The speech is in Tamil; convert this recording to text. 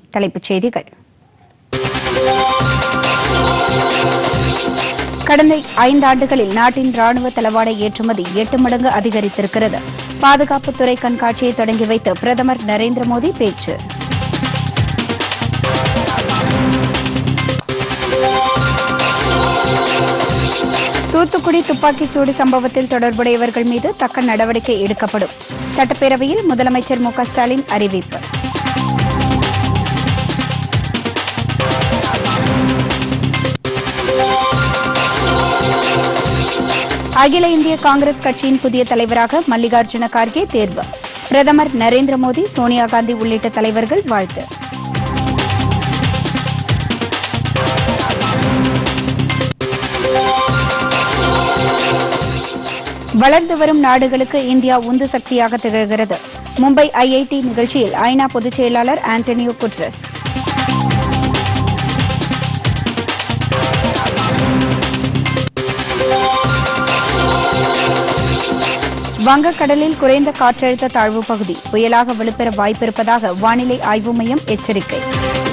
தலைப்புச் செய்திகள் கடந்த ஐந்தாண்டுகளில் நாட்டின் ராணுவ தளவாட ஏற்றுமதி எட்டு மடங்கு அதிகரித்திருக்கிறது பாதுகாப்புத்துறை கண்காட்சியை தொடங்கி வைத்து பிரதமர் நரேந்திர மோடி பேச்சு தூத்துக்குடி துப்பாக்கிச்சூடு சம்பவத்தில் தொடர்புடையவர்கள் மீது தக்க நடவடிக்கை எடுக்கப்படும் சட்டப்பேரவையில் முதலமைச்சர் மு க ஸ்டாலின் அறிவிப்பு அகில இந்திய காங்கிரஸ் கட்சியின் புதிய தலைவராக மல்லிகார்ஜுன கார்கே தேர்வு பிரதமர் நரேந்திர மோடி சோனியா காந்தி உள்ளிட்ட தலைவர்கள் வாழ்த்து வளர்ந்து வரும் நாடுகளுக்கு இந்தியா உந்து சக்தியாக திகழ்கிறது மும்பை ஐஐடி நிகழ்ச்சியில் ஐநா பொதுச் செயலாளர் ஆண்டனியோ குட்ரஸ் வங்கக்கடலில் குறைந்த காற்றழுத்த தாழ்வு பகுதி புயலாக வலுப்பெற வாய்ப்பிருப்பதாக வானிலை ஆய்வு மையம் எச்சரிக்கை